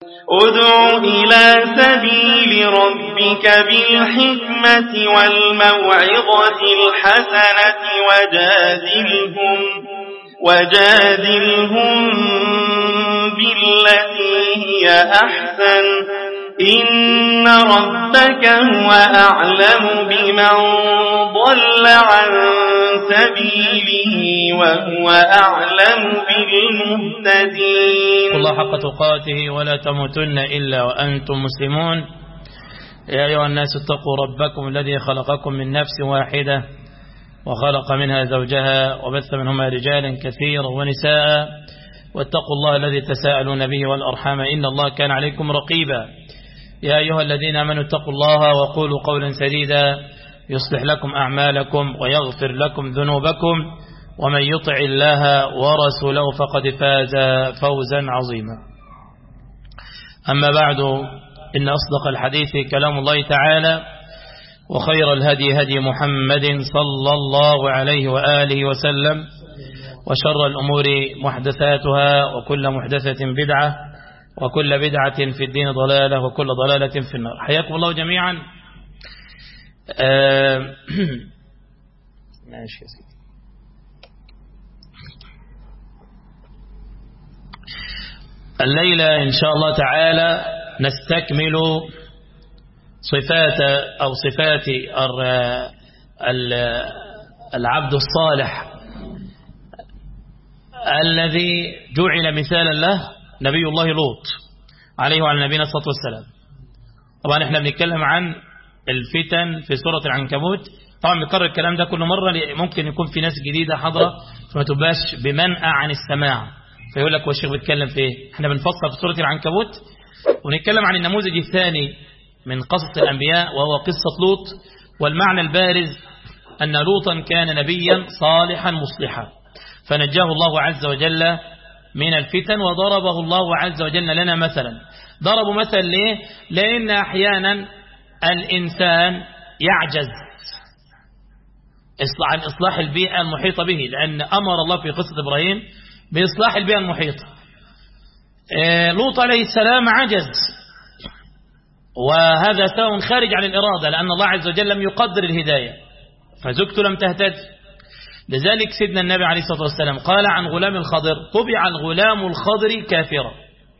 ادع إلى سبيل ربك بالحكمة والموعظة الحسنة وجادلهم وجادلهم بالتي هي أحسن إن ربك هو أعلم بمن ضل عن سبيله وهو أعلم بالمهتدين الله حق تقاته ولا تموتن إلا وأنتم مسلمون يا أيها الناس اتقوا ربكم الذي خلقكم من نفس واحدة وخلق منها زوجها وبث منهما رجالا كثيرا ونساء واتقوا الله الذي تساءلون به والأرحام إن الله كان عليكم رقيبا يا أيها الذين آمنوا اتقوا الله وقولوا قولا سديدا يصلح لكم أعمالكم ويغفر لكم ذنوبكم ومن يطع الله ورسوله فقد فاز فوزا عظيما أما بعد إن أصدق الحديث كلام الله تعالى وخير الهدي هدي محمد صلى الله عليه وآله وسلم وشر الأمور محدثاتها وكل محدثة بدعة وكل بدعة في الدين ضلالة وكل ضلالة في النار حياكم الله جميعا ماشي يا سيدي الليلة إن شاء الله تعالى نستكمل صفات أو صفات العبد الصالح الذي جعل مثالا له نبي الله لوط عليه وعلى نبينا الصلاة والسلام طبعا احنا بنتكلم عن الفتن في سورة العنكبوت طبعا بنكرر الكلام ده كل مرة ممكن يكون في ناس جديدة حاضرة فما تبقاش بمنأى عن السماع فيقول لك والشيخ بيتكلم في ايه احنا بنفصل في سورة العنكبوت ونتكلم عن النموذج الثاني من قصص الأنبياء وهو قصة لوط والمعنى البارز أن لوطا كان نبيا صالحا مصلحا فنجاه الله عز وجل من الفتن وضربه الله عز وجل لنا مثلا ضربوا مثل ليه لأن أحيانا الإنسان يعجز عن إصلاح البيئة المحيطة به لأن أمر الله في قصة إبراهيم بإصلاح البيئة المحيطة لوط عليه السلام عجز وهذا سواء خارج عن الإرادة لأن الله عز وجل لم يقدر الهداية فزوجته لم تهتد لذلك سيدنا النبي عليه الصلاة والسلام قال عن غلام الخضر طبع الغلام الخضر كافرا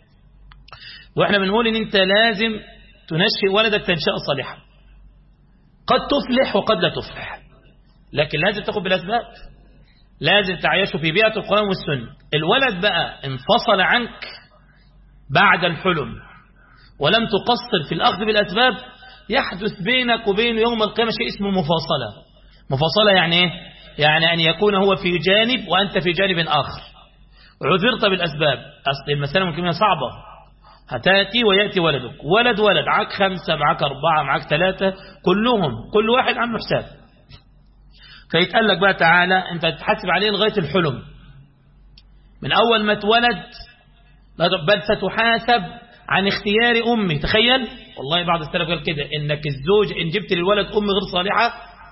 وإحنا بنقول إن أنت لازم تنشئ ولدك تنشأ صالحا قد تفلح وقد لا تفلح لكن لازم تاخد بالأسباب لازم تعيشه في بيئة القرآن والسنة الولد بقى انفصل عنك بعد الحلم ولم تقصر في الأخذ بالأسباب يحدث بينك وبين يوم القيامة شيء اسمه مفاصلة مفاصلة يعني ايه يعني أن يكون هو في جانب وأنت في جانب آخر عذرت بالأسباب أصل المسألة ممكن صعبة هتأتي ويأتي ولدك ولد ولد معك خمسة معك أربعة معك ثلاثة كلهم كل واحد عنه حساب فيتقال لك بقى تعالى أنت تحاسب عليه لغاية الحلم من أول ما اتولد بل ستحاسب عن اختيار أمي تخيل والله بعض السلف قال كده إنك الزوج إن جبت للولد أم غير صالحة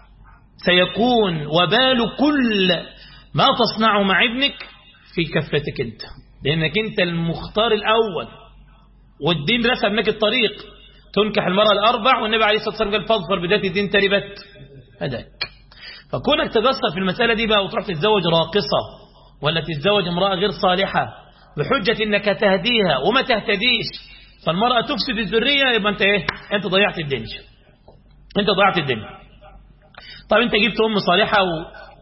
سيكون وبال كل ما تصنعه مع ابنك في كفتك أنت لأنك أنت المختار الأول والدين رسم لك الطريق تنكح المرأة الأربع والنبي عليه الصلاة والسلام قال فاظفر بذات الدين تربت هداك فكونك تقصر في المسألة دي بقى وتروح تتزوج راقصة ولا تتزوج امرأة غير صالحة بحجة انك تهديها وما تهتديش فالمرأة تفسد الذرية يبقى انت ايه انت ضيعت الدنيا انت ضيعت الدنيا طب انت جبت ام صالحة و...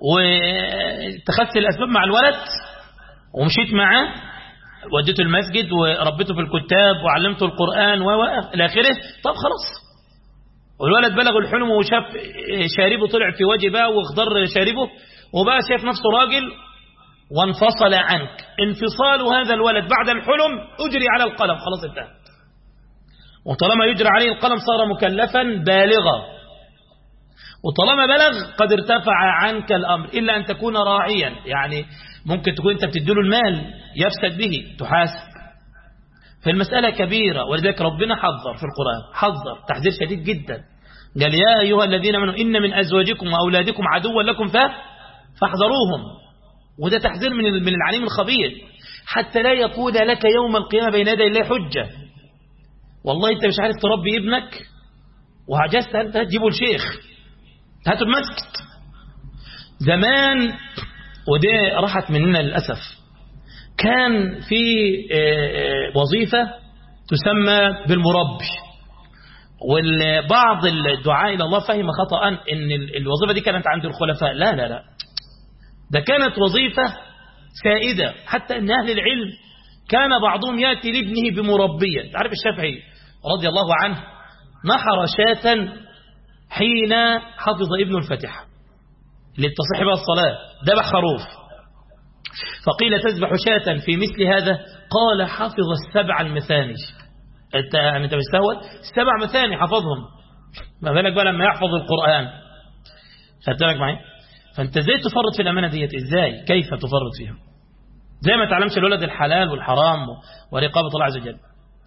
واتخذت الاسباب مع الولد ومشيت معاه وديته المسجد وربيته في الكتاب وعلمته القرآن و الى اخره طب خلاص والولد بلغ الحلم وشاف شاربه طلع في وجه بقى واخضر شاربه وبقى شايف نفسه راجل وانفصل عنك انفصال هذا الولد بعد الحلم اجري على القلم خلاص انتهى وطالما يجري عليه القلم صار مكلفا بالغا وطالما بلغ قد ارتفع عنك الأمر إلا أن تكون راعيا يعني ممكن تكون أنت بتديله المال يفسد به تحاسب فالمسألة كبيرة ولذلك ربنا حذر في القرآن حذر تحذير شديد جدا قال يا أيها الذين امنوا إن من أزواجكم وأولادكم عدوا لكم فاحذروهم وده تحذير من من العليم الخبير حتى لا يكون لك يوم القيامة بين يدي الله حجة والله انت مش عارف تربي ابنك وعجزت انت تجيبه الشيخ هاته المسجد زمان ودي راحت مننا للأسف كان في وظيفة تسمى بالمربي والبعض الدعاء إلى الله فهم خطأ إن الوظيفة دي كانت عند الخلفاء لا لا لا ده كانت وظيفة سائدة حتى أن أهل العلم كان بعضهم يأتي لابنه بمربية تعرف الشافعي رضي الله عنه نحر شاة حين حفظ ابن الفاتحة للتصح بها الصلاة ذبح خروف فقيل تذبح شاة في مثل هذا قال حفظ السبع المثاني انت انت مستهوت السبع مثاني حفظهم ما بالك بقى لما يحفظ القرآن خدت بالك معي فانت ازاي تفرط في الامانه ديت ازاي كيف تفرط فيها زي ما تعلمش الولد الحلال والحرام ورقابه الله عز وجل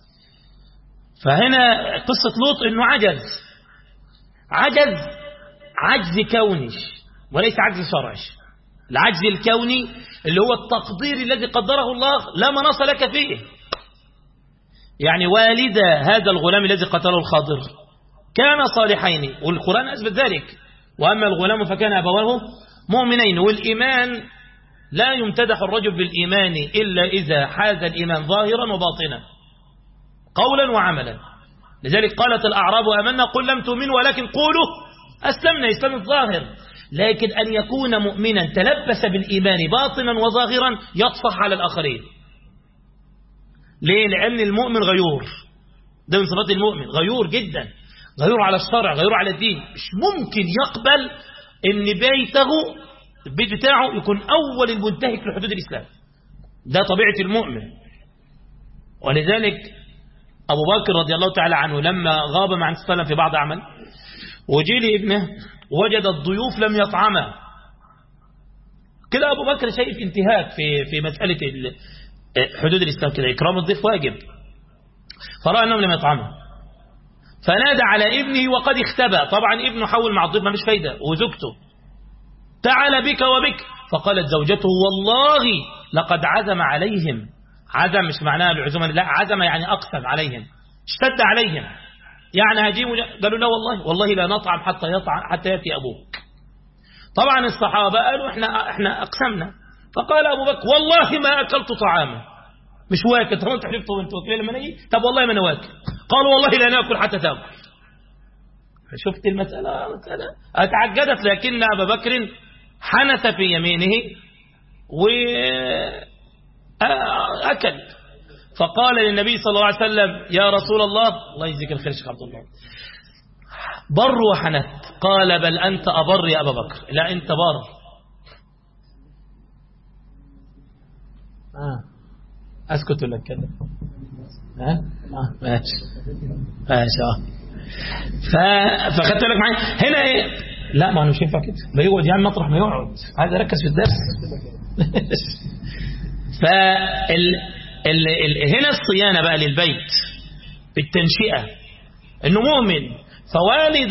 فهنا قصه لوط انه عجز عجز عجز كوني وليس عجز شرعي العجز الكوني اللي هو التقدير الذي قدره الله لا مناص لك فيه يعني والد هذا الغلام الذي قتله الخضر كان صالحين والقرآن أثبت ذلك وأما الغلام فكان أبواه مؤمنين والإيمان لا يمتدح الرجل بالإيمان إلا إذا حاز الإيمان ظاهرا وباطنا قولا وعملا لذلك قالت الأعراب أمنا قل لم تؤمنوا ولكن قولوا أسلمنا إسلام الظاهر لكن أن يكون مؤمنا تلبس بالإيمان باطنا وظاهرا يطفح على الآخرين ليه؟ لأن المؤمن غيور ده من صفات المؤمن غيور جدا غيور على الشرع غيور على الدين مش ممكن يقبل ان بيته البيت بتاعه يكون أول المنتهك لحدود الإسلام ده طبيعة المؤمن ولذلك أبو بكر رضي الله تعالى عنه لما غاب مع النبي في بعض عمل وجي لابنه وجد الضيوف لم يطعمه كده أبو بكر شايف انتهاك في في مسألة حدود الإسلام كده إكرام الضيف واجب فرأى أنهم لم يطعموا فنادى على ابنه وقد اختبى طبعا ابنه حول مع الضيف ما مش فايدة وزوجته تعال بك وبك فقالت زوجته والله لقد عزم عليهم عزم مش معناها العزومة لا عزم يعني أقسم عليهم اشتد عليهم يعني هجيم قالوا لا والله والله لا نطعم حتى يطعم حتى يأتي أبوك طبعا الصحابة قالوا احنا احنا أقسمنا فقال أبو بكر والله ما أكلت طعاما مش واكل طب انت حلفتوا وانت واكلين لما نجي طب والله ما انا واكل قالوا والله لا ناكل حتى تاكل شفت المسألة مسألة أتعجدت لكن أبا بكر حنث في يمينه وأكل فقال للنبي صلى الله عليه وسلم يا رسول الله الله يجزيك الخير شيخ عبد الله بر وحنث قال بل أنت أبر يا أبا بكر لا أنت بر آه. أسكت ولا أتكلم ها آه. ماشي ماشي آه. ف... فخدت بالك معايا هنا ايه لا ما انا مش ينفع كده ما يقعد يعني مطرح ما يقعد عايز اركز في الدرس فال ال... ال... هنا الصيانه بقى للبيت بالتنشئه انه مؤمن فوالد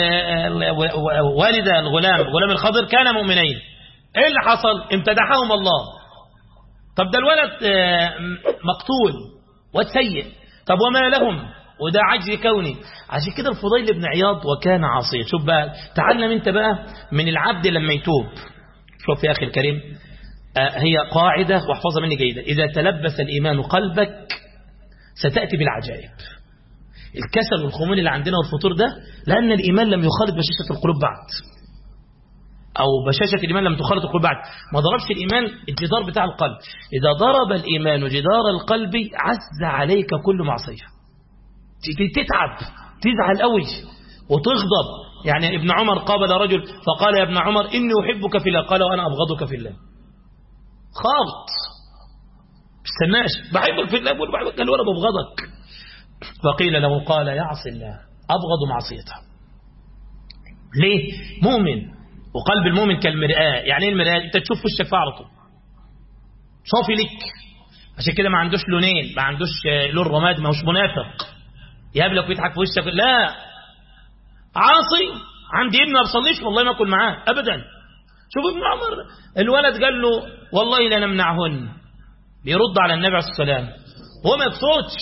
والد الغلام غلام الخضر كان مؤمنين ايه اللي حصل امتدحهم الله طب ده الولد مقتول وسيء طب وما لهم وده عجز كوني عشان كده الفضيل بن عياض وكان عصيا شوف بقى تعلم انت بقى من العبد لما يتوب شوف يا أخي الكريم آه هي قاعدة واحفظها مني جيدا إذا تلبس الإيمان قلبك ستأتي بالعجائب الكسل والخمول اللي عندنا والفطور ده لأن الإيمان لم يخالط بشاشة القلوب بعد أو بشاشة الإيمان لم تخالط القلوب بعد ما ضربش الإيمان الجدار بتاع القلب إذا ضرب الإيمان جدار القلب عز عليك كل معصية تتعب تزعل قوي وتغضب يعني ابن عمر قابل رجل فقال يا ابن عمر إني أحبك في الله قال وأنا أبغضك في الله خالط استناش بحبك في الله بقول بحبك قال وأنا ببغضك فقيل له قال يعصي الله أبغض معصيته ليه مؤمن وقلب المؤمن كالمرآة يعني ايه المرآة انت تشوف وشك على طول صافي لك عشان كده ما عندوش لونين ما عندوش لون رماد ما هوش منافق يقابلك ويضحك في وشك لا عاصي عندي ابن ما بصليش والله ما اكل معاه ابدا شوف ابن عمر الولد قال له والله لا نمنعهن بيرد على النبي عليه الصلاه والسلام هو ما يقصدش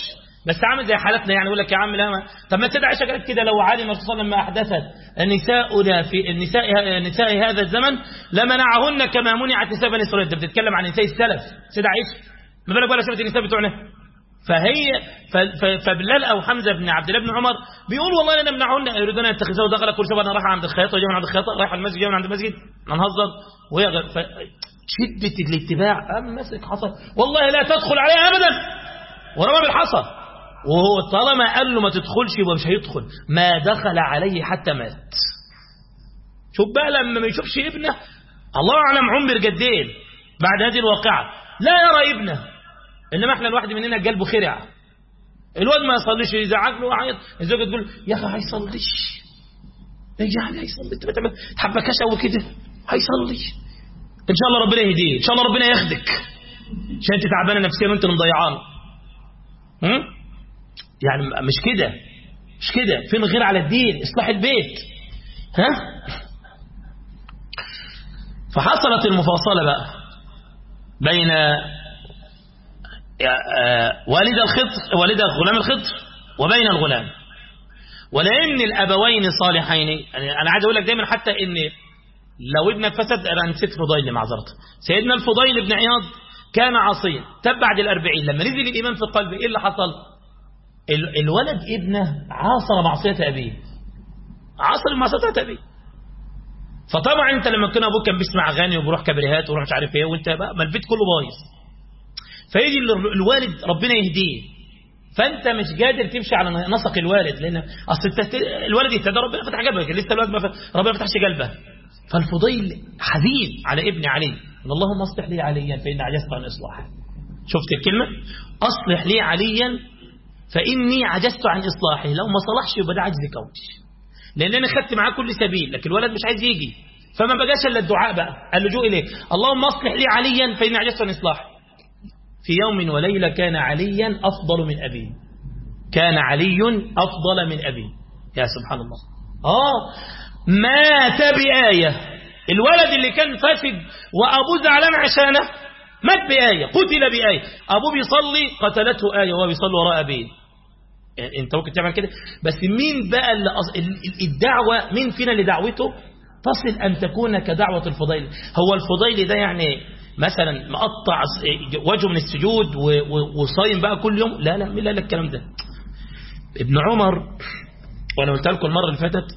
بس عامل زي حالتنا يعني يقول لك يا عم لا ما طب ما السيدة عائشة قالت كده لو علم الرسول صلى الله عليه وسلم ما أحدثت النساء في النساء نساء هذا الزمن لمنعهن كما منعت نساء بني إسرائيل ده بتتكلم عن نساء السلف السيدة عائشة ما بالك ولا شافت النساء بتوعنا فهي فبلال او حمزه بن عبد الله بن عمر بيقول والله انا نمنعهن يريدون ان يتخذوا دخل كل شباب انا رايح عند الخياطه وجاي من عند الخياطه رايح المسجد جاي من عند المسجد هنهزر وهي غير ف... شده الاتباع ام مسك حصل والله لا تدخل عليها ابدا ورمى بالحصى وهو طالما قال له ما تدخلش يبقى مش هيدخل ما دخل عليه حتى مات شوف بقى لما ما يشوفش ابنه الله اعلم عمر جدين بعد هذه الواقعه لا يرى ابنه انما احنا الواحد مننا قلبه خرع الواد ما يصليش يزعق له وعيط الزوجه تقول يا اخي هيصليش ايه يعني هيصلي انت بتعمل تحبكاش قوي كده هيصلي ان شاء الله ربنا يهديه ان شاء الله ربنا ياخدك عشان انت تعبانه نفسيا وانت مضيعانه يعني مش كده مش كده فين غير على الدين اصلاح البيت ها فحصلت المفاصله بقى بين والد الخضر والد غلام الخضر وبين الغلام ولان الابوين صالحين يعني انا عايز اقول لك دايما حتى ان لو ابنك فسد انا نسيت فضيل معذره سيدنا الفضيل بن عياض كان عاصيا تب بعد الأربعين لما نزل الإيمان في قلبه إيه اللي حصل الولد ابنه عاصر معصية أبيه عاصر معصية أبيه فطبعا انت لما كان ابوك كان بيسمع اغاني وبيروح كبريهات ويروح مش عارف ايه وانت بقى ما البيت كله بايظ فيجي الوالد ربنا يهديه فانت مش قادر تمشي على نسق الوالد لان اصل الوالد يهتدى ربنا فتح قلبك لسه الوالد ما ربنا ما فتحش قلبه فالفضيل حزين على ابن علي اللهم اصلح لي عليا فإن عجزت عن إصلاحه شفت الكلمة أصلح لي عليا فإني عجزت عن إصلاحه لو ما صلحش يبقى ده عجز كوني لأن أنا خدت معاه كل سبيل لكن الولد مش عايز يجي فما بقاش إلا الدعاء بقى اللجوء إليه اللهم اصلح لي عليا فإني عجزت عن إصلاحه في يوم وليلة كان عليا أفضل من أبيه كان علي أفضل من أبيه يا سبحان الله آه مات بآية الولد اللي كان فاسد وأبوه زعلان عشانه مات بآية قتل بآية أبوه بيصلي قتلته آية وهو بيصلي وراء أبيه انت ممكن تعمل كده بس مين بقى اللي أص... الدعوة مين فينا اللي دعوته تصل أن تكون كدعوة الفضيل هو الفضيل ده يعني مثلا مقطع وجهه من السجود وصايم بقى كل يوم لا لا مين لا الكلام ده ابن عمر وانا قلت لكم المره اللي فاتت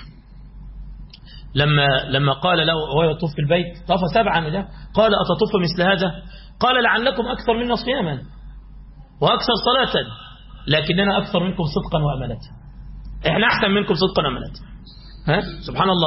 لما لما قال له وهو يطوف في البيت طاف سبعا ده قال أتطوف مثل هذا قال لعلكم أكثر منا صياما وأكثر صلاة لكننا أكثر منكم صدقا وأمانة إحنا أحسن منكم صدقا وأمانة ها سبحان الله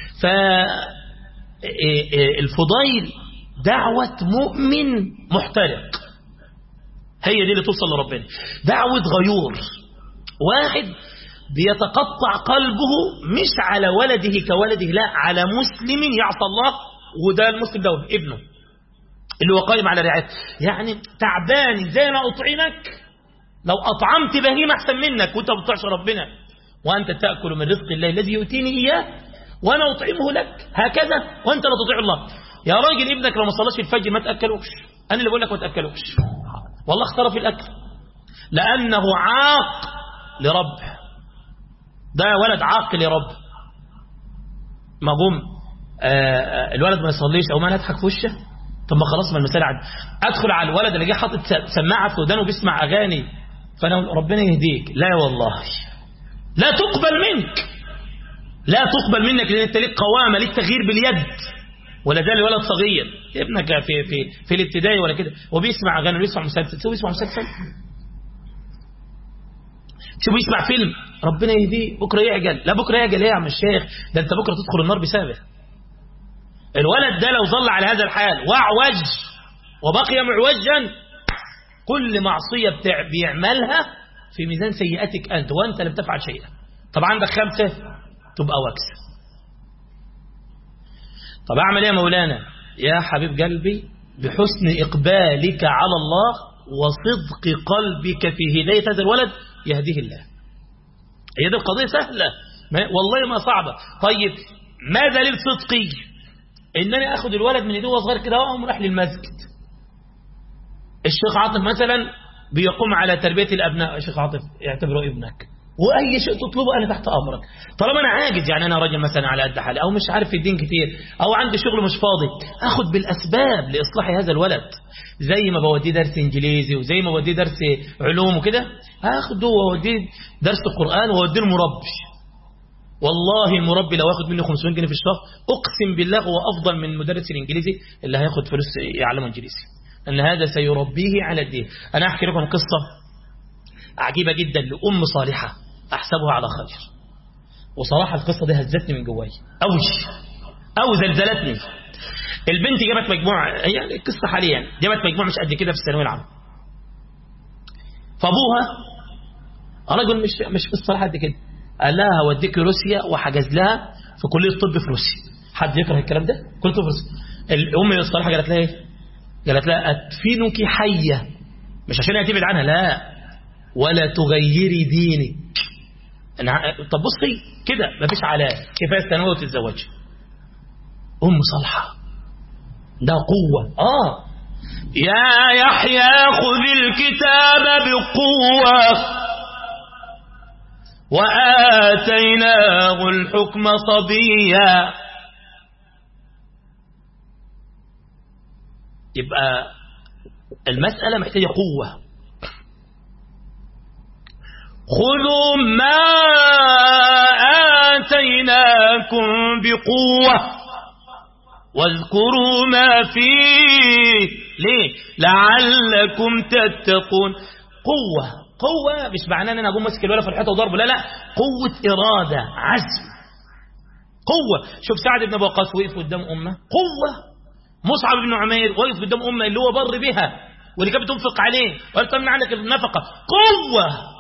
فالفضيل دعوة مؤمن محترق هي دي اللي توصل لربنا دعوة غيور واحد بيتقطع قلبه مش على ولده كولده لا على مسلم يعصى الله وده المسلم ده ابنه اللي هو قائم على رعايته يعني تعبان ازاي انا اطعمك لو اطعمت بهيمه احسن منك وانت ما بتطيعش ربنا وانت تاكل من رزق الله الذي يؤتيني اياه وانا اطعمه لك هكذا وانت لا تطيع الله يا راجل ابنك لو ما صلاش في الفجر ما تاكلوش انا اللي بقول لك ما تاكلوش والله اختار في الاكل لانه عاق لربه ده ولد عاقل يا رب ما قوم الولد ما يصليش او ما نضحك في وشه طب ما خلاص ما المسألة عد ادخل على الولد اللي جه حاطط سماعه في ودانه بيسمع اغاني فانا ربنا يهديك لا والله لا تقبل منك لا تقبل منك لان انت ليك قوامه ليك تغيير باليد ولا زال ولد صغير ابنك في في في الابتدائي ولا كده وبيسمع اغاني وبيسمع مسلسل سوي يسمع مسلسل شوف يسمع فيلم ربنا يهديه بكره يعجل لا بكره يعجل ايه يا عم الشيخ ده انت بكره تدخل النار بسببه الولد ده لو ظل على هذا الحال واعوج وبقي معوجا كل معصية بتاع بيعملها في ميزان سيئاتك أنت وأنت لم تفعل شيئا طب عندك خمسة تبقى وكسة طب أعمل إيه يا مولانا يا حبيب قلبي بحسن إقبالك على الله وصدق قلبك في هداية هذا الولد يهديه الله هي دي القضية سهلة ما والله ما صعبة طيب ما دليل صدقي ان انا اخد الولد من ايده صغير كده واقوم رايح للمسجد الشيخ عاطف مثلا بيقوم على تربية الأبناء يا شيخ عاطف اعتبره ابنك وأي شيء تطلبه أنا تحت أمرك طالما أنا عاجز يعني أنا راجل مثلا على قد حالي أو مش عارف في الدين كتير أو عندي شغل مش فاضي أخد بالأسباب لإصلاح هذا الولد زي ما بوديه درس إنجليزي وزي ما بوديه درس علوم وكده هاخده وأوديه درس القرآن وأوديه المربي والله المربي لو ياخد منه 500 جنيه في الشهر أقسم بالله هو أفضل من مدرس الإنجليزي اللي هياخد فلوس يعلمه إنجليزي أن هذا سيربيه على الدين أنا أحكي لكم قصة عجيبة جدا لأم صالحة أحسبها على خير وصراحة القصة دي هزتني من جواي أوش أو زلزلتني البنت جابت مجموع هي القصة حاليا جابت مجموع مش قد كده في الثانوية العامة فأبوها رجل مش مش في الصلاح قد كده قال لها هوديك روسيا وحجز لها في كلية الطب في روسيا حد يكره الكلام ده كلية الطب في روسيا الأم الصالحة قالت لها ايه قالت لها أدفنك حية مش عشان هي تبعد عنها لا ولا تغيري دينك أنا طب بصي كده مفيش علاج كفايه ثانويه وتتزوجي ام صالحه ده قوه اه يا يحيى خذ الكتاب بقوه وآتيناه الحكم صبيا يبقى المسألة محتاجة قوة خذوا ما آتيناكم بقوة واذكروا ما فيه ليه لعلكم تتقون قوة قوة مش معناه ان انا اقوم ماسك الولا في الحيطه وضربه لا لا قوة إرادة عزم قوة شوف سعد بن ابي وقاص وقف قدام امه قوة مصعب بن عمير وقف قدام امه اللي هو بر بها واللي كانت بتنفق عليه وقال طمن عنك النفقة قوة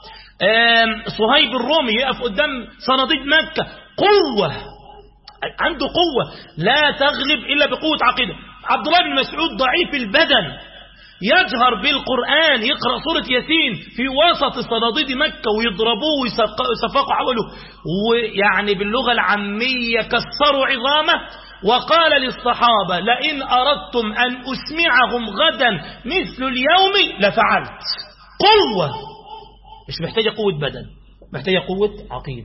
صهيب الرومي يقف قدام صناديد مكة قوة عنده قوة لا تغلب إلا بقوة عقيدة عبد الله بن مسعود ضعيف البدن يجهر بالقرآن يقرأ سورة ياسين في وسط صناديد مكة ويضربوه ويصفقوا حوله ويعني باللغة العامية كسروا عظامه وقال للصحابة لئن أردتم أن أسمعهم غدا مثل اليوم لفعلت قوة مش محتاجة قوة بدن محتاجة قوة عقيدة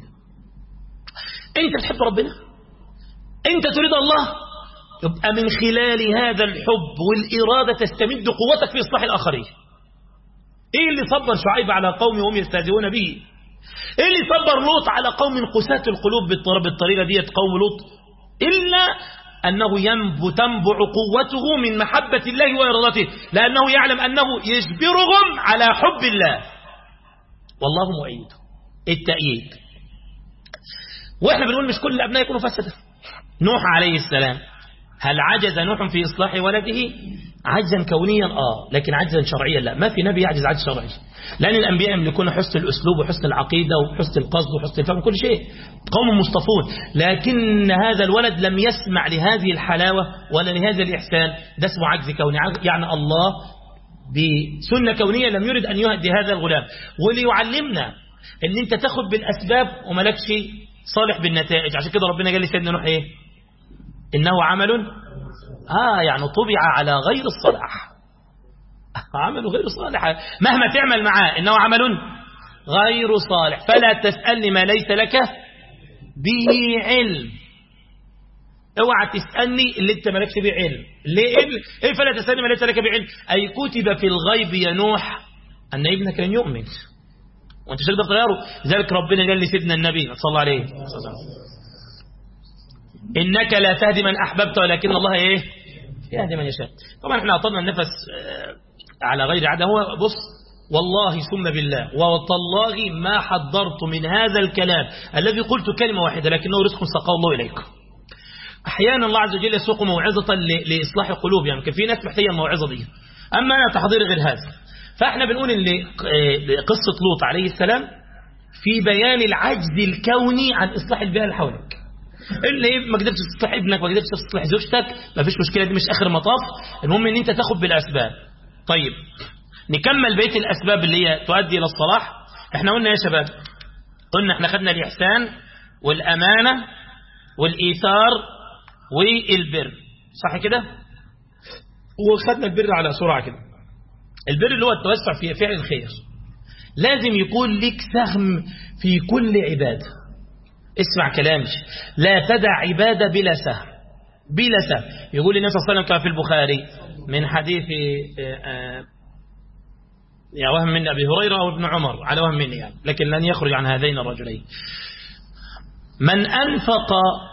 انت بتحب ربنا انت تريد الله يبقى من خلال هذا الحب والإرادة تستمد قوتك في إصلاح الآخرين ايه اللي صبر شعيب على قوم وهم يستهزئون به ايه اللي صبر لوط على قوم قساة القلوب بالطريقة ديت قوم لوط إلا أنه ينبو تنبع قوته من محبة الله وإرادته لأنه يعلم أنه يجبرهم على حب الله والله مؤيد التأييد واحنا بنقول مش كل الأبناء يكونوا فسدة نوح عليه السلام هل عجز نوح في إصلاح ولده عجزا كونيا آه لكن عجزا شرعيا لا ما في نبي يعجز عجز شرعي لأن الأنبياء يملكون حسن الأسلوب وحسن العقيدة وحسن القصد وحسن الفهم كل شيء قوم مصطفون لكن هذا الولد لم يسمع لهذه الحلاوة ولا لهذا الإحسان ده اسمه عجز كوني يعني الله بسنة كونية لم يرد أن يهدي هذا الغلام وليعلمنا أن أنت تاخد بالأسباب وملكش صالح بالنتائج عشان كده ربنا قال لسيدنا نوح إيه إنه عمل آه يعني طبع على غير الصلاح عمل غير صالح مهما تعمل معاه إنه عمل غير صالح فلا تسألني ما ليس لك به علم اوعى تسألني اللي انت مالكش به علم ليه ايه فلا تسألني ما ليس لك به علم اي كتب في الغيب يا نوح ان ابنك لن يؤمن وانت مش تقدر تغيره ذلك ربنا قال لسيدنا النبي صلى الله عليه وسلم انك لا تهدي من احببت ولكن الله ايه يهدي من يشاء طبعا احنا اعطينا النفس على غير عاده هو بص والله ثم بالله وتالله ما حضرت من هذا الكلام الذي قلت كلمة واحدة لكنه رزق سقاه الله إليكم أحيانا الله عز وجل يسوق موعظة لإصلاح القلوب يعني كان في ناس محتاجة الموعظة دي أما أنا تحضير غير هذا فإحنا بنقول إن قصة لوط عليه السلام في بيان العجز الكوني عن إصلاح البيئة اللي حولك اللي ما قدرتش تصلح ابنك ما قدرتش تصلح زوجتك ما فيش مشكلة دي مش آخر مطاف المهم إن أنت تاخد بالأسباب طيب نكمل بقيه الأسباب اللي هي تؤدي إلى الصلاح احنا قلنا يا شباب قلنا احنا خدنا الإحسان والأمانة والإيثار والبر صح كده وخدنا البر على سرعة كده البر اللي هو التوسع في فعل الخير لازم يكون لك سهم في كل عبادة اسمع كلامي لا تدع عبادة بلا سهم بلا سهم يقول النبي صلى الله عليه وسلم كما في البخاري من حديث يا وهم من أبي هريرة وابن عمر على وهم مني يعني لكن لن يخرج عن هذين الرجلين من أنفق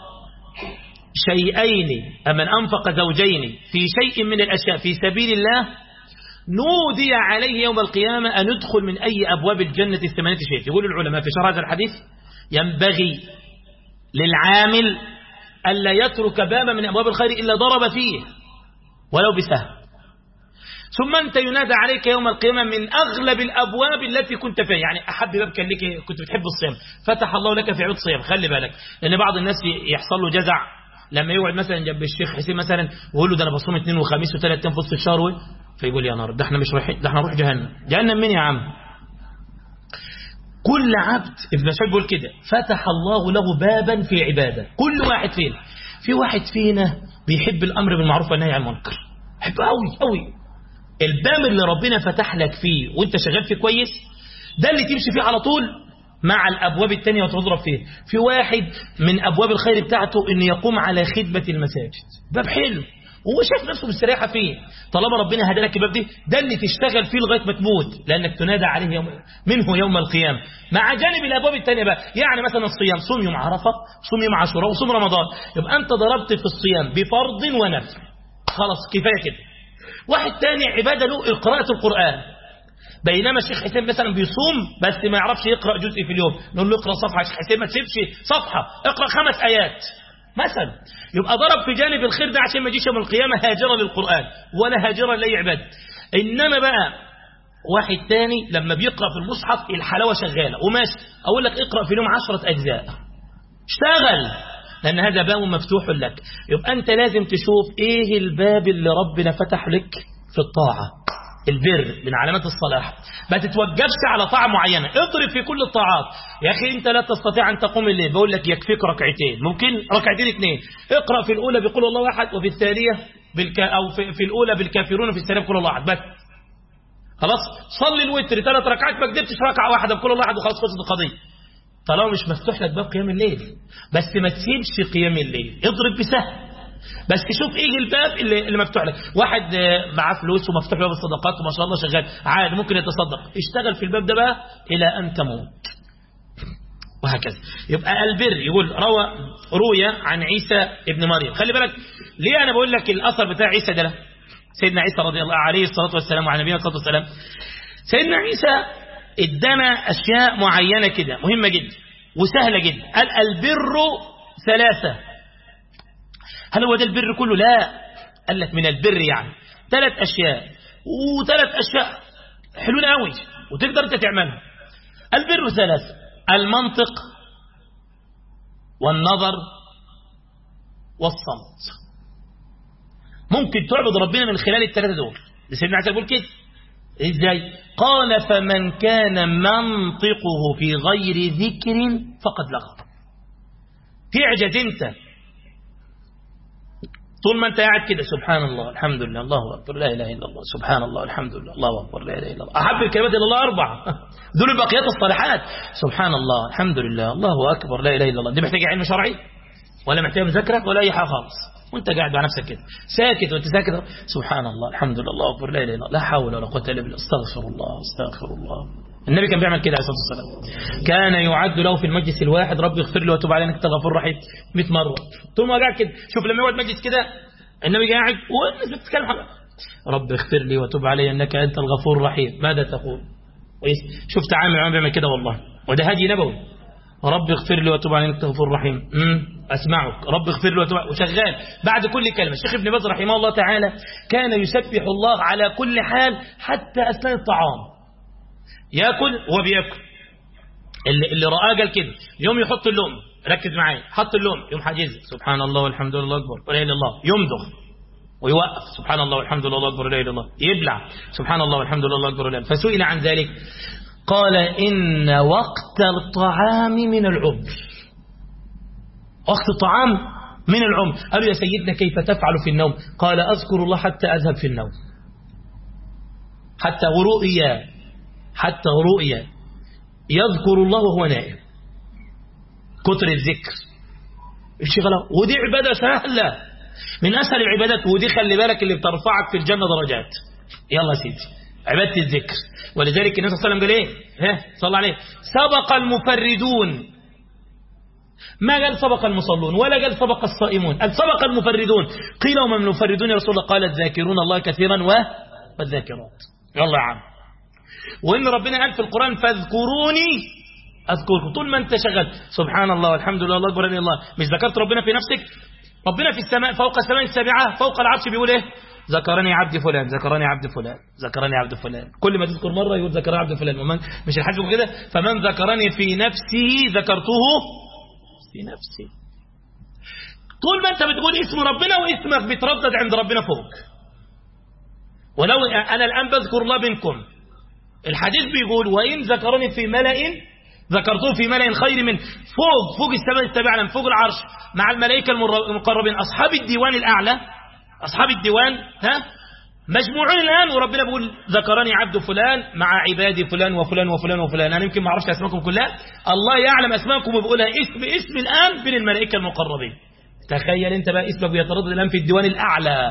شيئين من أنفق زوجين في شيء من الأشياء في سبيل الله نودي عليه يوم القيامة أن يدخل من أي أبواب الجنة الثمانية شيء يقول العلماء في شرح هذا الحديث ينبغي للعامل ألا يترك بابا من أبواب الخير إلا ضرب فيه ولو بسهم ثم أنت ينادى عليك يوم القيامة من أغلب الأبواب التي كنت فيها يعني أحب باب كان لك كنت بتحب الصيام فتح الله لك في عود صيام خلي بالك لأن بعض الناس يحصل له جزع لما يقعد مثلا جنب الشيخ حسين مثلا ويقول له ده انا بصوم اثنين وخميس وثلاث ايام في وسط الشهر فيقول يا نار ده احنا مش رايحين ده احنا نروح جهنم جهنم مين يا عم كل عبد ابن مسعود بيقول كده فتح الله له بابا في عباده كل واحد فينا في واحد فينا بيحب الامر بالمعروف والنهي عن المنكر بحبه قوي قوي الباب اللي ربنا فتح لك فيه وانت شغال فيه كويس ده اللي تمشي فيه على طول مع الأبواب التانية وتضرب فيه في واحد من أبواب الخير بتاعته أن يقوم على خدمة المساجد باب حلو وهو شايف نفسه مستريحة فيه طالما ربنا هدى لك الباب دي ده اللي تشتغل فيه لغاية ما تموت لأنك تنادى عليه يوم منه يوم القيامة مع جانب الأبواب التانية بقى يعني مثلا الصيام صوم يوم عرفة صوم يوم عاشوراء وصوم رمضان يبقى أنت ضربت في الصيام بفرض ونفل خلاص كفاية كده واحد تاني عبادة له قراءة القرآن بينما الشيخ حسين مثلا بيصوم بس ما يعرفش يقرأ جزء في اليوم نقول له اقرأ صفحة الشيخ حسين ما تسيبش صفحة اقرأ خمس آيات مثلا يبقى ضرب في جانب الخير ده عشان ما يجيش يوم القيامة هاجرة للقرآن ولا هاجرة لأي عبادة إنما بقى واحد تاني لما بيقرأ في المصحف الحلاوة شغالة وماشي أقول لك اقرأ في اليوم عشرة أجزاء اشتغل لأن هذا باب مفتوح لك يبقى أنت لازم تشوف إيه الباب اللي ربنا فتح لك في الطاعة البر من علامات الصلاح ما تتوقفش على طاعة معينة اضرب في كل الطاعات يا أخي أنت لا تستطيع أن تقوم الليل بقول لك يكفيك ركعتين ممكن ركعتين اثنين اقرأ في الأولى بقول الله واحد وفي الثانية بالك أو في, في الأولى بالكافرون وفي الثانية بقول الله واحد بس خلاص صلي الوتر ثلاث ركعات ما قدرتش ركعة واحدة بقول الله واحد وخلاص خلصت القضية طالما مش مفتوح لك باب قيام الليل بس ما تسيبش قيام الليل اضرب بسهل بس تشوف ايه الباب اللي, اللي مفتوح لك واحد معاه فلوس ومفتوح له بالصدقات وما شاء الله شغال عادي ممكن يتصدق اشتغل في الباب ده بقى الى ان تموت وهكذا يبقى البر يقول روى روي عن عيسى ابن مريم خلي بالك ليه انا بقول لك الاثر بتاع عيسى ده سيدنا عيسى رضي الله عليه الصلاه والسلام وعلى نبينا الصلاه والسلام سيدنا عيسى ادانا اشياء معينه كده مهمه جدا وسهله جدا قال البر ثلاثه هل هو ده البر كله لا قال لك من البر يعني ثلاث أشياء وثلاث أشياء حلوين قوي وتقدر انت تعملها البر ثلاث المنطق والنظر والصمت ممكن تعبد ربنا من خلال الثلاثة دول سيدنا عيسى بيقول كده ازاي قال فمن كان منطقه في غير ذكر فقد لغى تعجز انت طول ما انت قاعد كده سبحان الله الحمد لله الله اكبر لا اله الا الله سبحان الله الحمد لله الله اكبر لا اله الا الله احب الكلمات الى الله اربعه دول البقيات الصالحات سبحان الله الحمد لله الله اكبر لا اله الا الله دي محتاجه علم شرعي ولا محتاجه مذاكره ولا اي حاجه خالص وانت قاعد مع نفسك كده ساكت وانت ساكت سبحان الله الحمد لله الله اكبر لا اله الا الله لا حول ولا قوه الا بالله استغفر الله استغفر الله النبي كان بيعمل كده عليه الصلاه والسلام كان يعد له في المجلس الواحد رب اغفر لي وتوب علي انك غفور رحيم 100 مره طول ما قاعد كده شوف لما يقعد مجلس كده النبي قاعد والناس بتتكلم حاجه رب اغفر لي وتوب علي انك انت الغفور الرحيم ماذا تقول كويس شوف تعامل معاه بيعمل كده والله وده هدي نبوي رب اغفر لي وتوب علي انك الغفور الرحيم امم اسمعك رب اغفر لي وتوب وشغال بعد كل كلمه الشيخ ابن باز رحمه الله تعالى كان يسبح الله على كل حال حتى اثناء الطعام ياكل وهو بياكل اللي, اللي رآه قال كده يوم يحط اللوم ركز معايا حط اللوم يوم حاجز سبحان الله والحمد لله اكبر ولا اله الا الله يمضغ ويوقف سبحان الله والحمد لله اكبر ولا اله الا الله يبلع سبحان الله والحمد لله اكبر ولا فسئل عن ذلك قال ان وقت الطعام من العمر وقت الطعام من العمر قالوا يا سيدنا كيف تفعل في النوم قال اذكر الله حتى اذهب في النوم حتى ورؤيا حتى رؤيا يذكر الله وهو نائم كتر الذكر الشغلة ودي عبادة سهلة من أسهل العبادات ودي خلي بالك اللي بترفعك في الجنة درجات يلا يا سيدي عبادة الذكر ولذلك النبي صلى الله عليه وسلم قال ايه ها صلى الله عليه سبق المفردون ما قال سبق المصلون ولا قال سبق الصائمون قال سبق المفردون قيل ومن المفردون يا رسول الله قال الذاكرون الله كثيرا و... والذاكرات يلا يا عم وإن ربنا قال في القرآن فاذكروني أذكركم طول ما أنت شغال سبحان الله والحمد لله الله أكبر الله مش ذكرت ربنا في نفسك ربنا في السماء فوق السماء السابعة فوق العرش بيقول إيه ذكرني عبد فلان ذكرني عبد فلان ذكرني عبد فلان كل ما تذكر مرة يقول ذكرني عبد فلان ومن مش الحج كده فمن ذكرني في نفسه ذكرته في نفسي طول ما انت بتقول اسم ربنا واسمك بيتردد عند ربنا فوق ولو انا الان بذكر الله بينكم الحديث بيقول وان ذكرني في ملأ ذكرته في ملأ خير من فوق فوق السماء السابعة من فوق العرش مع الملائكة المقربين أصحاب الديوان الأعلى أصحاب الديوان ها مجموعين الآن وربنا بيقول ذكرني عبد فلان مع عبادي فلان وفلان وفلان وفلان أنا يمكن ما أعرفش أسماءكم كلها الله يعلم أسماءكم وبيقولها اسم اسم الآن بين الملائكة المقربين تخيل أنت بقى اسمك بيتردد الآن في الديوان الأعلى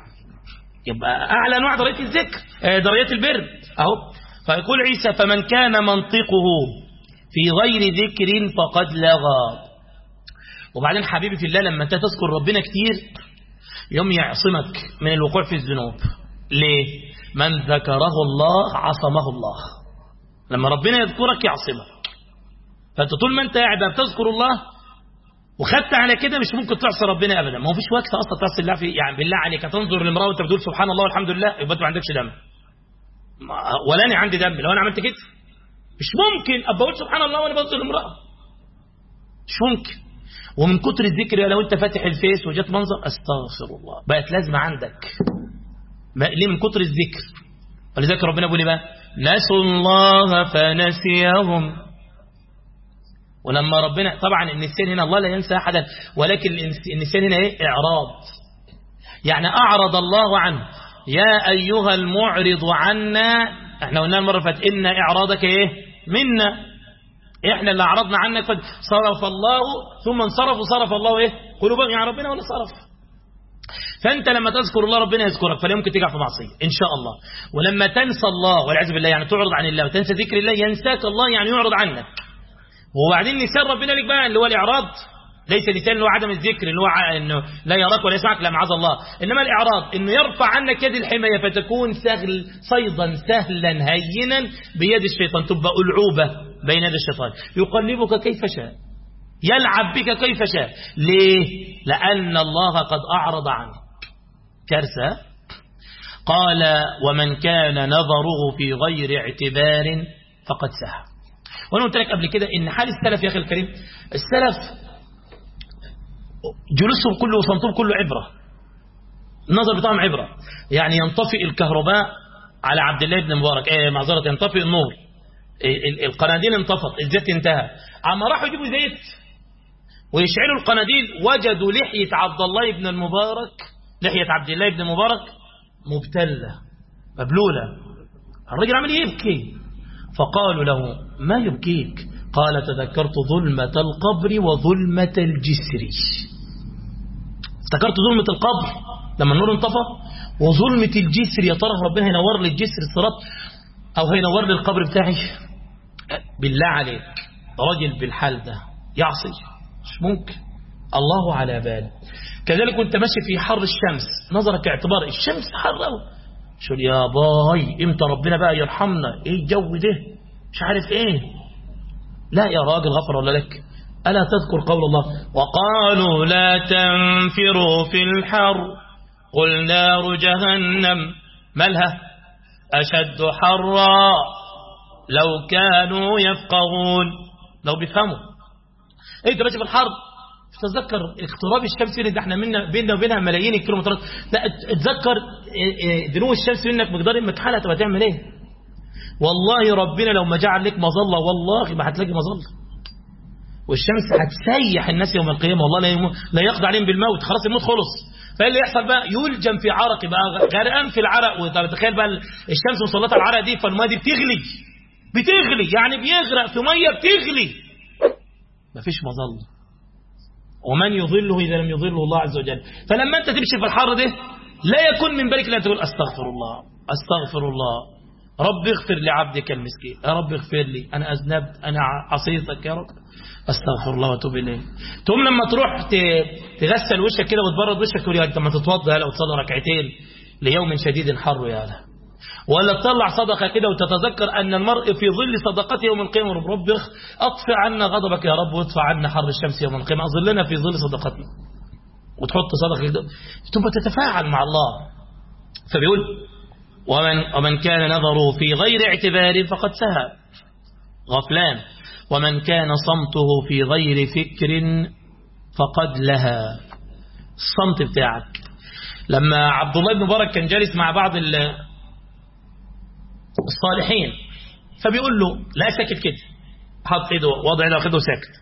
يبقى أعلى نوع درجات الذكر درجات البر أهو فيقول عيسى فمن كان منطقه في غير ذكر فقد لغى وبعدين حبيبي في الله لما انت تذكر ربنا كتير يوم يعصمك من الوقوع في الذنوب ليه من ذكره الله عصمه الله لما ربنا يذكرك يعصمك فانت طول ما انت قاعد بتذكر الله وخدت على كده مش ممكن تعصي ربنا ابدا ما هو فيش وقت اصلا تعصي الله في يعني بالله عليك هتنظر للمراه وانت بتقول سبحان الله والحمد لله يبقى انت ما عندكش دم ولا انا عندي دم لو انا عملت كده مش ممكن ابقى اقول سبحان الله وانا بنظر للمراه مش ممكن ومن كتر الذكر لو انت فاتح الفيس وجت منظر استغفر الله بقت لازمه عندك ليه من كتر الذكر ولذلك ربنا بيقول بقى نسوا الله فنسيهم ولما ربنا طبعا النسيان هنا الله لا ينسى احدا ولكن النسيان هنا ايه اعراض يعني اعرض الله عنه يا ايها المعرض عنا احنا قلنا المره اللي فاتت ان اعراضك ايه منا احنا اللي اعرضنا عنك صرف الله ثم انصرف وصرف الله ايه قلوبهم يعني ربنا ولا صرف فانت لما تذكر الله ربنا يذكرك فلا يمكن تقع في معصيه ان شاء الله ولما تنسى الله والعياذ بالله يعني تعرض عن الله وتنسى ذكر الله ينساك الله يعني يعرض عنك وبعدين نسيان ربنا لك بقى اللي هو الاعراض ليس لسان اللي هو عدم الذكر اللي هو انه لا يراك ولا يسمعك لا معاذ الله انما الاعراض انه يرفع عنك يد الحمايه فتكون سهل صيدا سهلا هينا بيد الشيطان تبقى العوبه بين يد الشيطان يقلبك كيف شاء يلعب بك كيف شاء ليه لان الله قد اعرض عنك كارثه قال ومن كان نظره في غير اعتبار فقد سهى وانا قلت لك قبل كده ان حال السلف يا اخي الكريم السلف جلوسهم كله وصمتهم كله عبرة النظر بتاعهم عبرة يعني ينطفئ الكهرباء على عبد الله بن مبارك ايه معذرة ينطفئ النور القناديل انطفت الزيت انتهى عما راحوا يجيبوا زيت ويشعلوا القناديل وجدوا لحية عبد الله بن المبارك لحية عبد الله بن مبارك مبتلة مبلولة الرجل عمل يبكي فقالوا له ما يبكيك قال تذكرت ظلمة القبر وظلمة الجسر افتكرت ظلمة القبر لما النور انطفى وظلمة الجسر يا ترى ربنا هينور لي الجسر الصراط او هينور لي القبر بتاعي بالله عليك راجل بالحال ده يعصي مش ممكن الله على بال كذلك وانت ماشي في حر الشمس نظرك اعتبار الشمس حر قوي شو يا باي امتى ربنا بقى يرحمنا ايه الجو ده مش عارف ايه لا يا راجل غفر الله لك ألا تذكر قول الله وقالوا لا تنفروا في الحر قل نار جهنم ملها أشد حرا لو كانوا يفقهون لو بيفهموا ايه انت ماشي في الحرب تتذكر اقتراب الشمس اللي احنا منا بيننا وبينها ملايين الكيلومترات لا اتذكر دنو الشمس منك مقدار مكحله تبقى تعمل ايه والله ربنا لو ما جعل لك مظله والله ما هتلاقي مظله والشمس هتسيح الناس يوم القيامه والله لا, يم... لا يقضي عليهم بالموت خلاص الموت خلص فاللي يحصل بقى يلجم في عرق بقى غرقان في العرق وتخيل بقى الشمس مسلطه على العرق دي فالميه دي بتغلي بتغلي يعني بيغرق في ميه بتغلي مفيش مظله ومن يظله اذا لم يظله الله عز وجل فلما انت تمشي في الحر ده لا يكون من بالك لا تقول استغفر الله استغفر الله رب اغفر لعبدك المسكين يا رب اغفر لي انا اذنبت انا عصيتك يا رب استغفر الله واتوب اليه تقوم لما تروح تغسل وشك كده وتبرد وشك تقول يا انت ما تتوضا يالا وتصلي ركعتين ليوم شديد حر يا له ولا تطلع صدقه كده وتتذكر ان المرء في ظل صدقته يوم القيامه رب اطفئ عنا غضبك يا رب وادفع عنا حر الشمس يوم القيامه ظلنا في ظل صدقتنا وتحط صدقه كده ثم تتفاعل مع الله فبيقول ومن, ومن كان نظره في غير اعتبار فقد سهى غفلان ومن كان صمته في غير فكر فقد لها الصمت بتاعك لما عبد الله بن مبارك كان جالس مع بعض الصالحين فبيقول له لا ساكت كده حط ايده وضع ايده واخده ساكت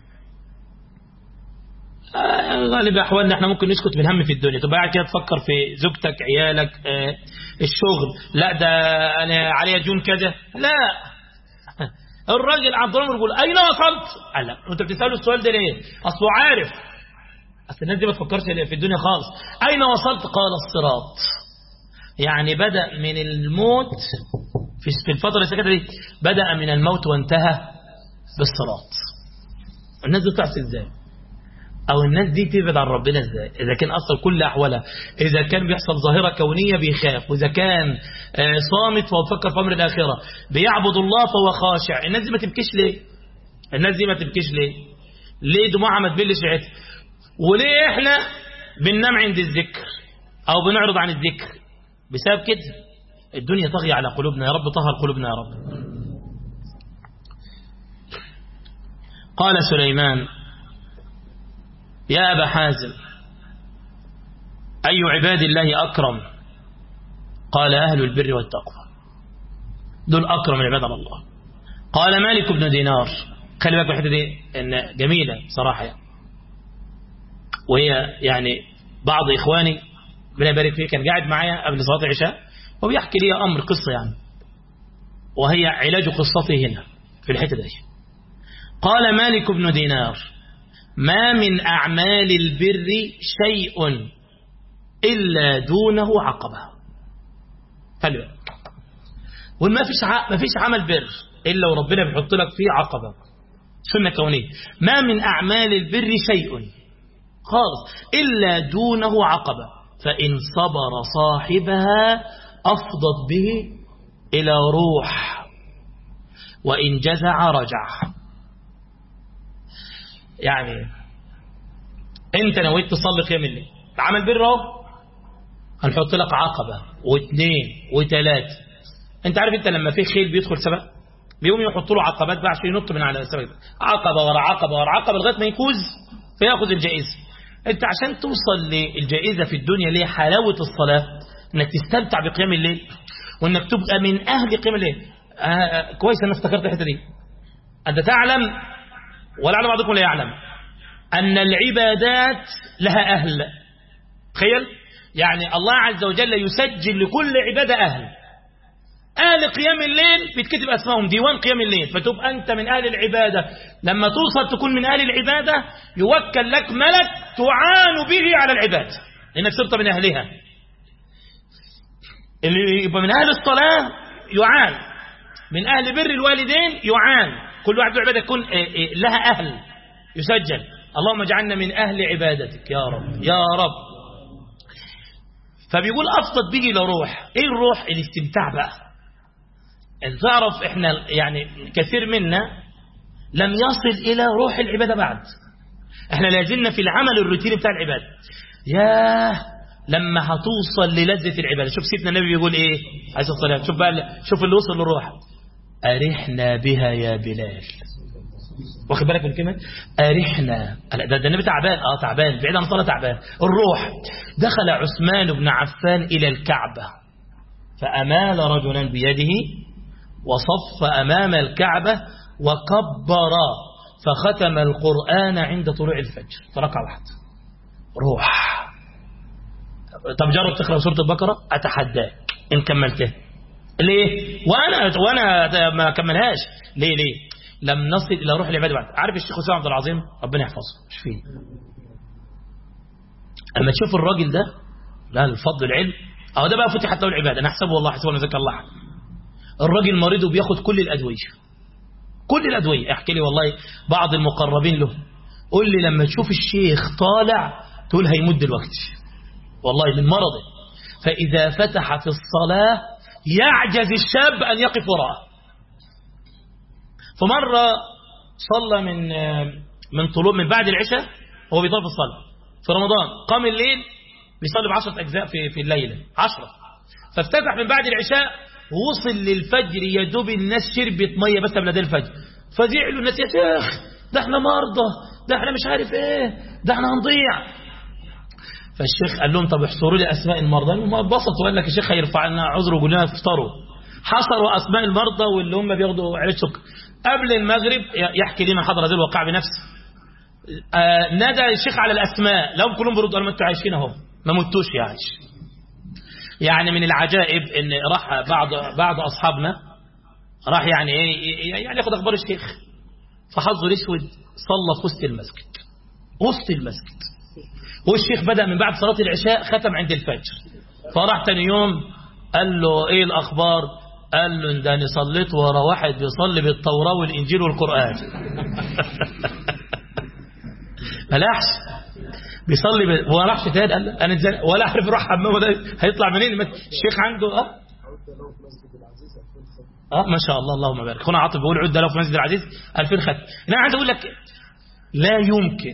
غالب احوالنا احنا ممكن نسكت من هم في الدنيا تبقى قاعد كده تفكر في زوجتك عيالك اه الشغل لا ده انا عليا ديون كذا لا الراجل عبد الله يقول اين وصلت قال لا انت بتساله السؤال ده ليه اصله عارف اصل الناس دي ما تفكرش في الدنيا خالص اين وصلت قال الصراط يعني بدا من الموت في الفتره السكتة دي بدا من الموت وانتهى بالصراط الناس دي بتحصل ازاي او الناس دي تبعد عن ربنا ازاي اذا كان اصلا كل احوالها اذا كان بيحصل ظاهره كونيه بيخاف واذا كان صامت فهو بيفكر في امر الاخره بيعبد الله فهو خاشع الناس دي ما تبكيش ليه الناس دي ما تبكيش ليه ليه دموعها ما تبلش ريحتها وليه احنا بننام عند الذكر او بنعرض عن الذكر بسبب كده الدنيا طغي على قلوبنا يا رب طهر قلوبنا يا رب قال سليمان يا أبا حازم أي عباد الله أكرم قال أهل البر والتقوى دول أكرم العباد على الله قال مالك بن دينار خلي بالك الحته دي ان جميله صراحه يعني. وهي يعني بعض اخواني ربنا يبارك فيه كان قاعد معايا قبل صلاه العشاء وبيحكي لي امر قصه يعني وهي علاج قصته هنا في الحته دي قال مالك بن دينار ما من أعمال البر شيء إلا دونه عقبة خلي بالك وما فيش ما فيش عمل بر إلا وربنا بيحط لك فيه عقبة سنة كونية ما من أعمال البر شيء خالص إلا دونه عقبة فإن صبر صاحبها أفضت به إلى روح وإن جزع رجع يعني انت نويت تصلي قيام الليل عمل بر اهو هنحط لك عقبه واثنين وثلاثه انت عارف انت لما في خيل بيدخل سبق بيقوم يحطوا له عقبات بقى عشان ينط من على السبق عقبه ورا عقبه ورا عقبه لغايه ما يفوز فياخذ الجائزه انت عشان توصل للجائزه في الدنيا اللي هي حلاوه الصلاه انك تستمتع بقيام الليل وانك تبقى من اهل قيام الليل آه كويس انا افتكرت الحته دي انت تعلم ولعل بعضكم لا يعلم أن العبادات لها أهل تخيل يعني الله عز وجل يسجل لكل عبادة أهل أهل قيام الليل بيتكتب أسمائهم ديوان قيام الليل فتبقى أنت من أهل العبادة لما توصل تكون من أهل العبادة يوكل لك ملك تعان به على العبادة لأنك صرت من أهلها اللي يبقى من أهل الصلاة يعان من أهل بر الوالدين يعان كل واحد عبادة يكون لها أهل يسجل اللهم اجعلنا من أهل عبادتك يا رب يا رب فبيقول أفضت به إلى روح إيه الروح الاستمتاع بقى أن تعرف إحنا يعني كثير منا لم يصل إلى روح العبادة بعد إحنا لازلنا في العمل الروتيني بتاع العبادة ياه لما هتوصل للذة العبادة شوف سيدنا النبي بيقول إيه عليه الصلاة والسلام شوف بقى شوف اللي وصل للروح أرحنا بها يا بلال واخد بالك من الكلمه ارحنا ده, ده النبي تعبان اه تعبان بعيد عن الصلاه تعبان الروح دخل عثمان بن عفان الى الكعبه فامال رجلا بيده وصف امام الكعبه وكبر فختم القران عند طلوع الفجر فركع واحد روح طب جرب تقرأ سورة البقرة أتحداك إن كملتها ليه وأنا وأنا ما كملهاش ليه ليه لم نصل إلى روح العبادة بعد عارف الشيخ حسام عبد العظيم ربنا يحفظه مش فيه أما تشوف الراجل ده لا الفضل العلم أو ده بقى فتحت له العبادة أنا أحسبه والله أحسبه ذكر الله الراجل مريض وبياخد كل الأدوية كل الأدوية احكي لي والله بعض المقربين له قول لي لما تشوف الشيخ طالع تقول هيموت دلوقتي والله من مرضه فإذا فتح في الصلاة يعجز الشاب أن يقف وراءه فمرة صلى من من طلوع من بعد العشاء هو بيطلب الصلاة في رمضان قام الليل بيصلي بعشرة أجزاء في في الليلة عشرة فافتتح من بعد العشاء وصل للفجر يا دوب الناس شربت مية بس قبل الفجر فزعلوا الناس يا شيخ ده احنا مرضى ده احنا مش عارف ايه ده احنا هنضيع فالشيخ قال لهم طب احصروا لي اسماء المرضى ما اتبسطوا وقال لك الشيخ هيرفع لنا عذر ويقول لنا افطروا حصروا اسماء المرضى واللي هم بياخدوا علاج سكر قبل المغرب يحكي لنا حضر هذه الواقع بنفسه آه نادى الشيخ على الاسماء لهم كلهم بيردوا قالوا ما انتوا عايشين اهو ما متوش يعني يعني من العجائب ان راح بعض بعض اصحابنا راح يعني ايه يعني ياخد اخبار الشيخ فحظه الاسود صلى في وسط المسجد وسط المسجد والشيخ بدأ من بعد صلاة العشاء ختم عند الفجر فراح تاني يوم قال له ايه الاخبار قال له ده انا صليت ورا واحد بيصلي بالتوراة والانجيل والقرآن ملاحش بيصلي ب... هو راحش تاني قال انا اتزنق ولا عارف يروح حمام ده هيطلع منين الشيخ عنده اه اه ما شاء الله اللهم بارك اخونا عاطف بيقول عد له في مسجد العزيز 2000 ختم انا عايز اقول لك لا يمكن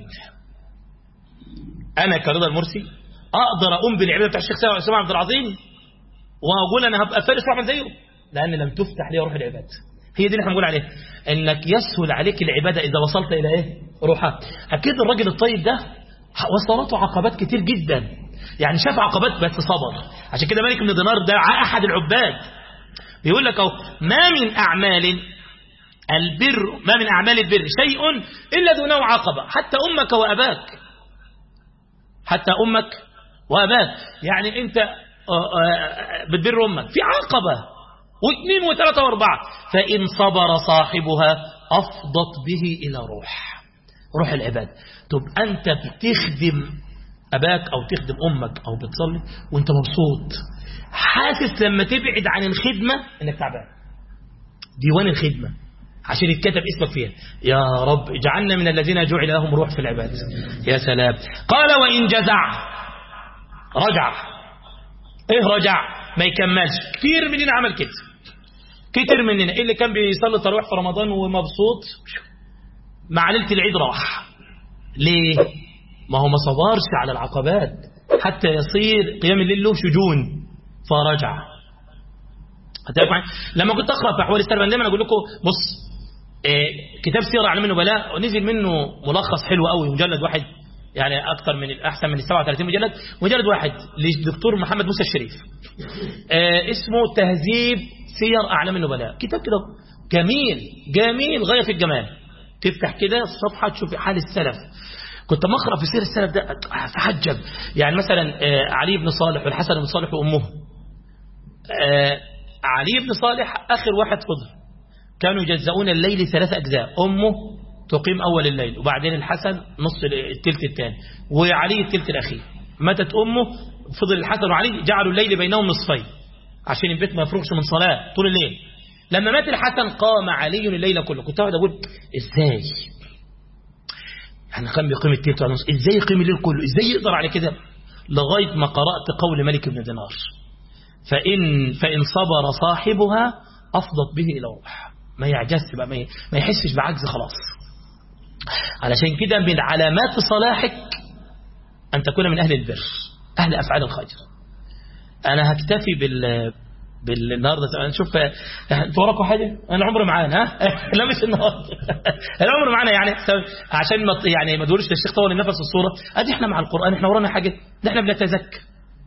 انا كرضا المرسي اقدر اقوم بالعباده بتاع الشيخ سامع عبد العظيم واقول انا هبقى فارس واعمل زيه لان لم تفتح لي روح العباده هي دي اللي احنا بنقول عليها انك يسهل عليك العباده اذا وصلت الى ايه روحها اكيد الراجل الطيب ده وصلته عقبات كتير جدا يعني شاف عقبات بس صبر عشان كده مالك بن دينار ده احد العباد بيقول لك اهو ما من اعمال البر ما من اعمال البر شيء الا دونه عقبه حتى امك واباك حتى امك واباك يعني انت بتبر امك في عقبه واثنين وثلاثه واربعه فان صبر صاحبها افضت به الى روح روح العباده طب انت بتخدم اباك او تخدم امك او بتصلي وانت مبسوط حاسس لما تبعد عن الخدمه انك تعبان ديوان الخدمه عشان يتكتب اسمك فيها يا رب اجعلنا من الذين جعل لهم روح في العباد يا سلام قال وإن جزع رجع ايه رجع ما يكملش كتير مننا عمل كده كتير مننا اللي كان بيصلي التراويح في رمضان ومبسوط مع ليله العيد راح ليه ما هو ما صبرش على العقبات حتى يصير قيام الليل له شجون فرجع لما كنت اقرا في احوال السلف دايما اقول لكم بص إيه كتاب سيره اعلام النبلاء ونزل منه ملخص حلو قوي مجلد واحد يعني اكثر من احسن من ال 37 مجلد مجلد واحد للدكتور محمد موسى الشريف إيه اسمه تهذيب سير اعلام النبلاء كتاب كده جميل جميل غايه في الجمال تفتح كده الصفحه تشوف حال السلف كنت مقرا في سير السلف ده اتعجب يعني مثلا علي بن صالح والحسن بن صالح وامه علي بن صالح اخر واحد فضل كانوا يجزؤون الليل ثلاث أجزاء أمه تقيم أول الليل وبعدين الحسن نص التلت الثاني وعلي التلت الأخير ماتت أمه فضل الحسن وعلي جعلوا الليل بينهم نصفين عشان البيت ما يفرغش من صلاة طول الليل لما مات الحسن قام علي الليل كله كنت أقعد أقول إزاي يعني كان بيقيم التلت ونص إزاي يقيم الليل كله إزاي يقدر على كده لغاية ما قرأت قول ملك بن دينار فإن, فإن صبر صاحبها أفضت به إلى روح ما يعجزش بقى ما يحسش بعجز خلاص علشان كده من علامات صلاحك أن تكون من أهل البر أهل أفعال الخير أنا هكتفي بال بالنهارده انا نشوف انتوا وراكم حاجه انا عمري معانا ها لا مش النهارده العمر معانا يعني عشان ما يعني ما تقولش الشيخ طول النفس الصوره ادي احنا مع القران احنا ورانا حاجه ده احنا بنتزكى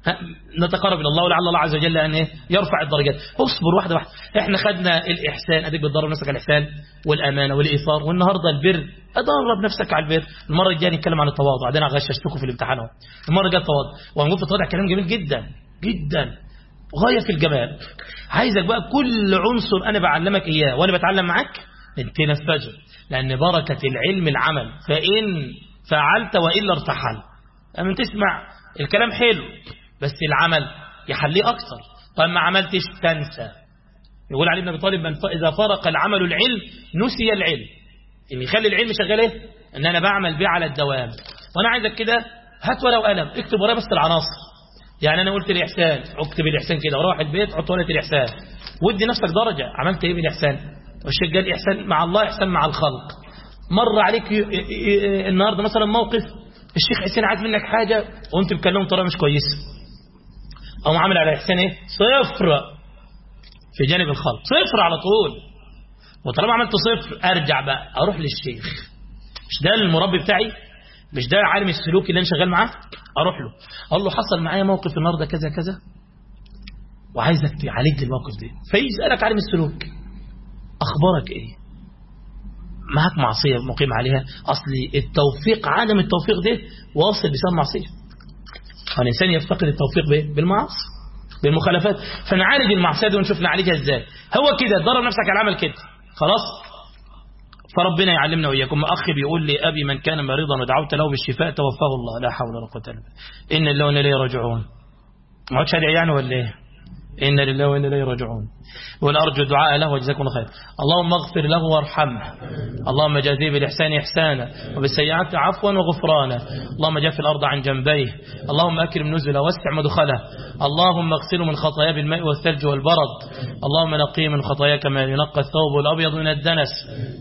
نتقرب إلى الله ولعل الله عز وجل أن إيه؟ يرفع الدرجات اصبر واحدة واحدة احنا خدنا الإحسان أديك بتدرب نفسك على الإحسان والأمانة والإيثار والنهاردة البر أدرب نفسك على البر المرة الجاية نتكلم عن التواضع بعدين غششتكم في الامتحان اهو المرة الجاية التواضع وهنقول في التواضع كلام جميل جدا جدا غاية في الجمال عايزك بقى كل عنصر أنا بعلمك إياه وأنا بتعلم معاك تنفذه لأن بركة العلم العمل فإن فعلت وإلا ارتحل أما تسمع الكلام حلو بس العمل يحليه أكثر طيب ما عملتش تنسى يقول علي بن ابي طالب من إذا فرق العمل العلم نسي العلم اللي يخلي العلم شغال ايه ان انا بعمل بيه على الدوام وانا عايزك كده هات ورقه وقلم اكتب وراه بس العناصر يعني انا قلت الاحسان اكتب الاحسان كده وروح البيت حط ورقه الاحسان ودي نفسك درجه عملت ايه بالاحسان والشيخ قال احسان مع الله احسان مع الخلق مر عليك النهارده مثلا موقف الشيخ حسين عايز منك حاجه وانت بتكلمه بطريقه مش كويسه او عامل على احسان ايه صفر في جانب الخلق صفر على طول وطالما عملت صفر ارجع بقى اروح للشيخ مش ده المربي بتاعي مش ده عالم السلوك اللي انا شغال معاه اروح له اقول له حصل معايا موقف النهارده كذا كذا وعايزك تعالج لي الموقف ده فيسالك عالم السلوك اخبارك ايه معاك معصيه مقيم عليها اصل التوفيق عدم التوفيق ده واصل بسبب معصيه الانسان يفتقد التوفيق بايه بالمعاصي بالمخالفات فنعالج المعصيه دي ونشوف نعالجها ازاي هو كده درب نفسك على العمل كده خلاص فربنا يعلمنا وإياكم أخي بيقول لي أبي من كان مريضا ودعوت له بالشفاء توفاه الله لا حول ولا قوة إلا بالله إن الله وإنا إليه راجعون ما عادش أدعي يعني ولا إيه إن لله وإنا إليه راجعون والأرجو الدعاء له وجزاكم الله خير اللهم اغفر له وارحمه اللهم جازيه بالإحسان إحسانا وبالسيئات عفوا وغفرانا اللهم جاف الأرض عن جنبيه اللهم أكرم نزله واسع مدخله اللهم اغسله من خطاياه بالماء والثلج والبرد اللهم نقيه من خطاياه كما ينقى الثوب الأبيض من الدنس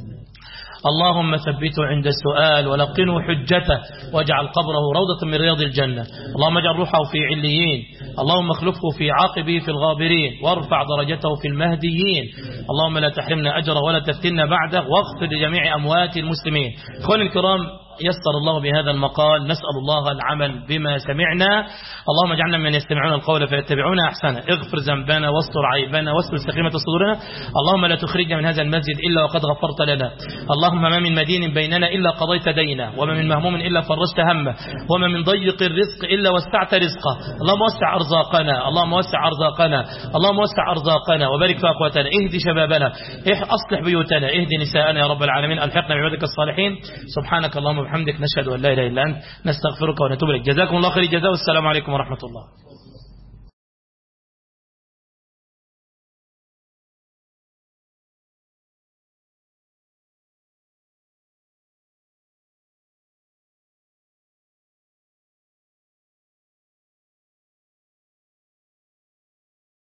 اللهم ثبته عند السؤال ولقنه حجته واجعل قبره روضة من رياض الجنة اللهم اجعل روحه في عليين اللهم اخلفه في عاقبه في الغابرين وارفع درجته في المهديين اللهم لا تحرمنا أجره ولا تفتنا بعده واغفر لجميع أموات المسلمين اخواني الكرام يسر الله بهذا المقال نسأل الله العمل بما سمعنا اللهم اجعلنا من يستمعون القول فيتبعون أحسنه اغفر ذنبنا واستر عيبنا واستر سخيمة صدورنا اللهم لا تخرجنا من هذا المسجد إلا وقد غفرت لنا اللهم ما من مدين بيننا إلا قضيت دينا وما من مهموم إلا فرجت همه وما من ضيق الرزق إلا وسعت رزقه اللهم وسع أرزاقنا اللهم وسع أرزاقنا اللهم وسع أرزاقنا وبارك في أقواتنا اهدي شبابنا أصلح بيوتنا اهدي نساءنا يا رب العالمين ألحقنا بعبادك الصالحين سبحانك اللهم وبحمدك نشهد أن لا إله إلا أنت نستغفرك ونتوب إليك جزاكم الله خير الجزاء والسلام عليكم ورحمة الله